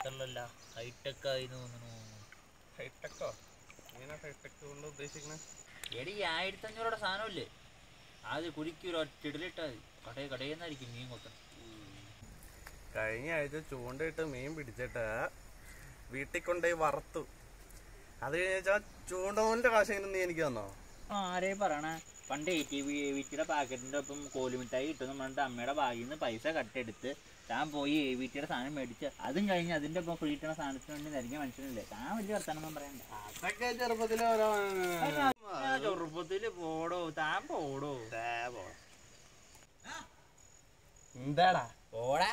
അടുത്തുള്ളല്ല hi tech ആയി തോന്നുന്നു ഹൈടെക്കോ എങ്ങനെ ഹൈടെക് കൊണ്ട് ഉദ്ദേശിക്കുന്നത് എടി ഈ ആയിരത്തി അഞ്ഞൂറുടെ സാധനമില്ലേ അത് കുലുക്കി ഒരു ഒറ്റിടലിട്ടാ മതി കടയിൽ കടയിൽ നിന്നായിരിക്കും മീൻ കൊത്തണം കഴിഞ്ഞ ആഴ്ച ചൂണ്ടയിട്ട് മീൻ പിടിച്ചിട്ട് വീട്ടിൽ കൊണ്ടുപോയി വറുത്തു അത് കഴിഞ്ഞാ ചൂണ്ടോന്റെ കാശെങ്കിലും നീ എനിക്ക് തന്നോ ആരെയും പറയണേ പണ്ട് എ ടി വി വീട്ടിയുടെ പാക്കറ്റിന്റെ ഒപ്പം കോലുമിഠായി കിട്ടുമെന്ന് പറഞ്ഞിട്ട് അമ്മയുടെ ബാഗിൽ നിന്ന് പൈസ കട്ടെടുത്ത് താൻ പോയി എ വി ടിയുടെ സാധനം മേടിച്ച് അതും കഴിഞ്ഞ് അതിന്റെ ഒപ്പം ഫ്രീ കിട്ടുന്ന സാധനത്തിന് വേണ്ടി നിരങ്ങിയ മനുഷ്യനല്ലേ താൻ വലിയ വർത്തമാനം പറയണ്ട അതൊക്കെ ചെറുപ്പത്തിലെ ഓരോ ഞാൻ ചെറുപ്പത്തില് പോടോ താൻ പോടോ എന്താടാ പോടാ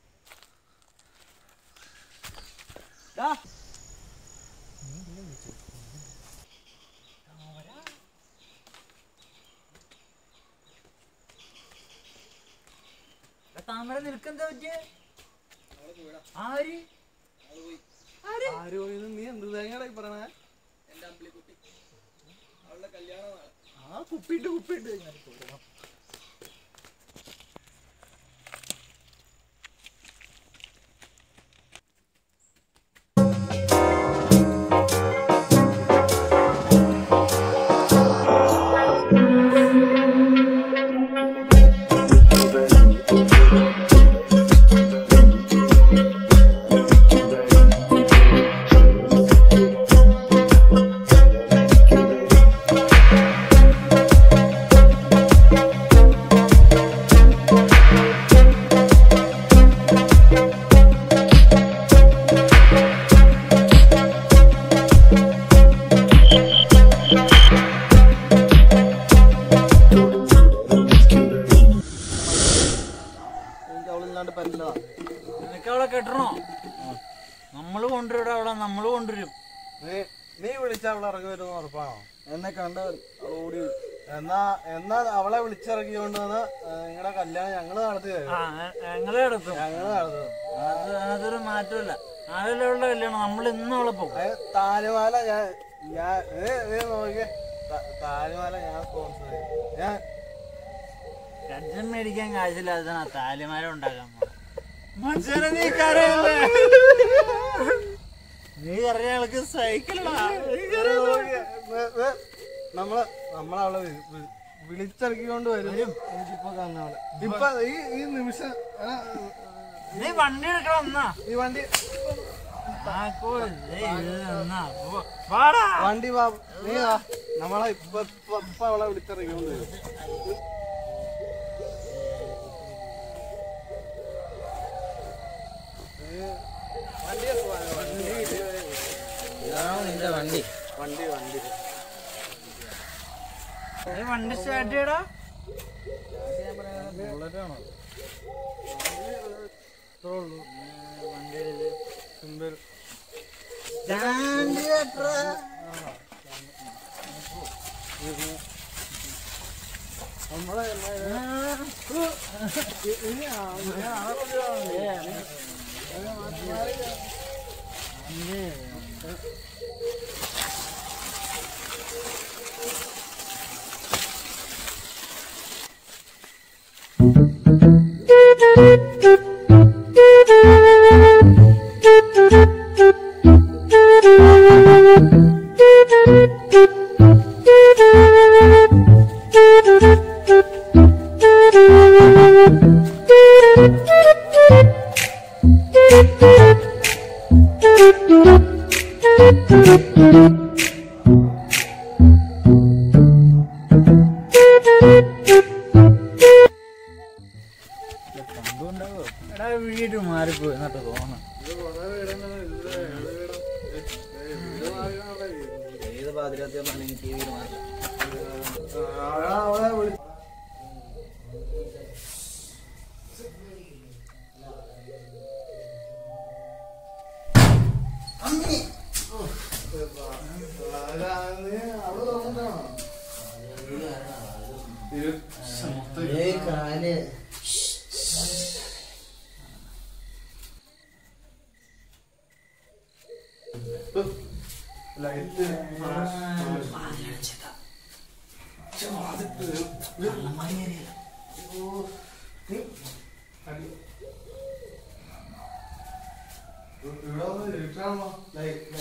താമര നിൽക്കെന്താ പറ്റിയ ആര് ആര് പോയിന്ന് നീ എന്ത് തേങ്ങടാ പറയണേ ആ കുപ്പിട്ട് കുപ്പിട്ട് എനിക്ക് അവളില്ലാണ്ട് പറ്റില്ല നിനക്ക് അവളെ കെട്ടണോ നമ്മള് കൊണ്ടുവരും അവിടെ നമ്മള് കൊണ്ടുവരും നീ നീ വിളിച്ച അവൾ ഇറങ്ങി വരുന്ന ഉറപ്പാണോ എന്നെ കണ്ട അവൾ ഓടി വരും. എന്നാ എന്നാ അവളെ വിളിച്ചിറക്കിക്കൊണ്ട് വന്ന് നിങ്ങളുടെ കല്യാണം ഞങ്ങള് നടത്തി തരും ആ ഞങ്ങളെ എടുക്കും ഞങ്ങള് നടത്തും അത് അതൊരു മാറ്റമില്ല ആരല്ലേ അവളുടെ കല്യാണം നമ്മൾ ഇന്ന് അവളെ പോകും അത് താലിമാല ഞാൻ ഞാൻ ഏ ഏ നോക്കിയേ ത- താലിമാല ഞാൻ സ്പോൺസർ ചെയ്യും ഞാൻ കജ്ജം മേടിക്കാൻ കാശില്ലാതെ താലിമാല ഉണ്ടാക്കാൻ പോണെ. മനുഷ്യനെ നീ കരയല്ലേ നീ കറിയ ആൾക്ക് സൈക്കിളാ നോക്കിയേ. വേ- വേ- നമ്മള് നമ്മളവളെ വി- വി- വിളിച്ചിറക്കിക്കൊണ്ട് വരും എനിക്കിപ്പോ കാണാവളെ ഇപ്പൊ ഈ ഈ നിമിഷം ആ, നീ വണ്ടി എടുക്കണം എന്നാ ഈ വണ്ടി ആക്കോ, ദേ ഇത് എന്നാ. പോ- വാടാ. വണ്ടി വാ നീ വാ നമ്മളെ ഇപ്പൊ ഇപ്പൊ ഇപ്പൊ അവളെ വിളിച്ചിറക്കിക്കൊണ്ട് വരും വണ്ടി നിന്റെ വണ്ടി വണ്ടി വണ്ടി നീ വണ്ടി സ്റ്റാർട്ട് ചെയ്യടാ ബുള്ളറ്റാണോ ഇത്രേ ഉള്ളൂ വണ്ടി സിമ്പിൾ നമ്മളെ ഇനി ആ- ഇനി ആളെ കൊണ്ടുപോകാൻ എടാ വീട് മാറിപ്പോയി എന്നിട്ട് തോന്നുന്നു ഏത് പാതിരാത്രിയാണെങ്കിൽ ടി വിയിൽ മാറി അവളെ വിളി ലൈറ്റ് ഇവിടെ വന്ന് ഇരുട്ടാണല്ലോ ലൈറ്റ്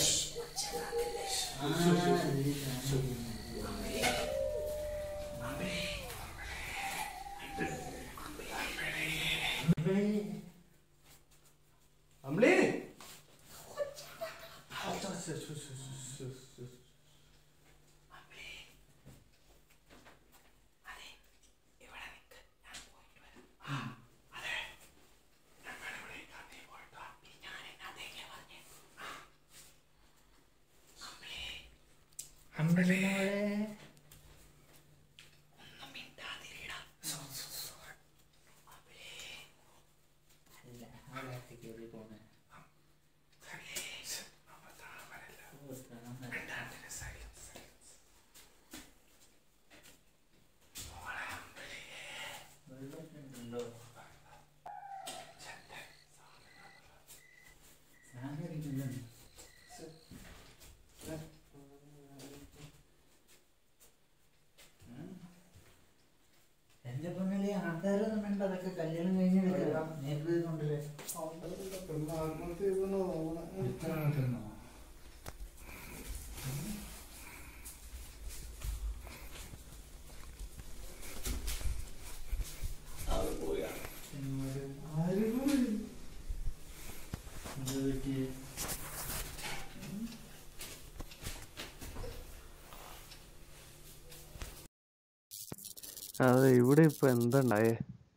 അമ്ലേ എന്റെ പൊന്നല്ലേ ആൾക്കാരൊന്നും വേണ്ട അതൊക്കെ കല്യാണം കഴിഞ്ഞെടുക്കാം നേരത്തെ കൊണ്ടുവരാം പെണ്ണ് ആത്മഹത്യ ചെയ്തെന്നോ തോന്നണേ ആര് പോയി അതെ ഇവിടെ ഇപ്പൊ എന്തുണ്ടായേ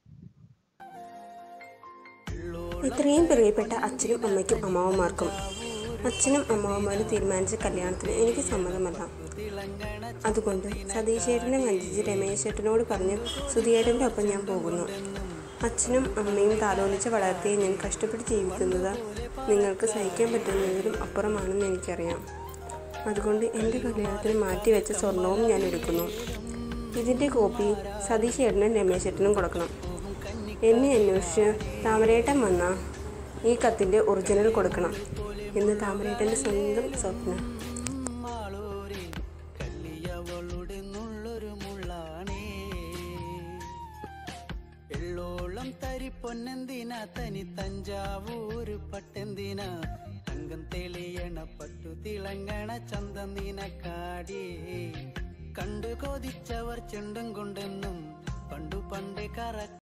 ഇത്രയും പ്രിയപ്പെട്ട അച്ഛനും അമ്മയ്ക്കും അമ്മാവന്മാർക്കും അച്ഛനും അമ്മാവന്മാരും തീരുമാനിച്ച കല്യാണത്തിന് എനിക്ക് സമ്മതമല്ല അതുകൊണ്ട് സതീശേട്ടനെ വഞ്ചിച്ച് രമേശേട്ടനോട് പറഞ്ഞ് സുധിയേട്ടൻ്റെ ഒപ്പം ഞാൻ പോകുന്നു അച്ഛനും അമ്മയും താലോലിച്ച് വളർത്തിയ ഞാൻ കഷ്ടപ്പെട്ട് ജീവിക്കുന്നത് നിങ്ങൾക്ക് സഹിക്കാൻ പറ്റുന്നതിലും അപ്പുറമാണെന്ന് എനിക്കറിയാം അതുകൊണ്ട് എൻ്റെ കല്യാണത്തിന് മാറ്റിവെച്ച സ്വർണവും ഞാൻ എടുക്കുന്നു ഇതിൻ്റെ കോപ്പി സതീശേട്ടനും രമേശേട്ടനും കൊടുക്കണം എന്നെ അന്വേഷിച്ച് താമരേട്ടൻ വന്ന ഈ കത്തിൻ്റെ ഒറിജിനൽ കൊടുക്കണം എന്ന് താമരേട്ടൻ്റെ സ്വന്തം സ്വപ്നം മാളൂരിൽ കല്ലിയവളുടെ നുള്ളൊരു മുള്ളാണേ എള്ളോളം തരി പൊന്നെന്തിന തനി തഞ്ചാവൂര് പട്ടെന്തിന തങ്കം തെളിയണ പട്ടു തിളങ്ങണ ചന്തം നിനക്കാടിയേ കണ്ടു കൊതിച്ചവർ ചെണ്ടും കൊണ്ടെന്നും പണ്ടു പണ്ടേ കറ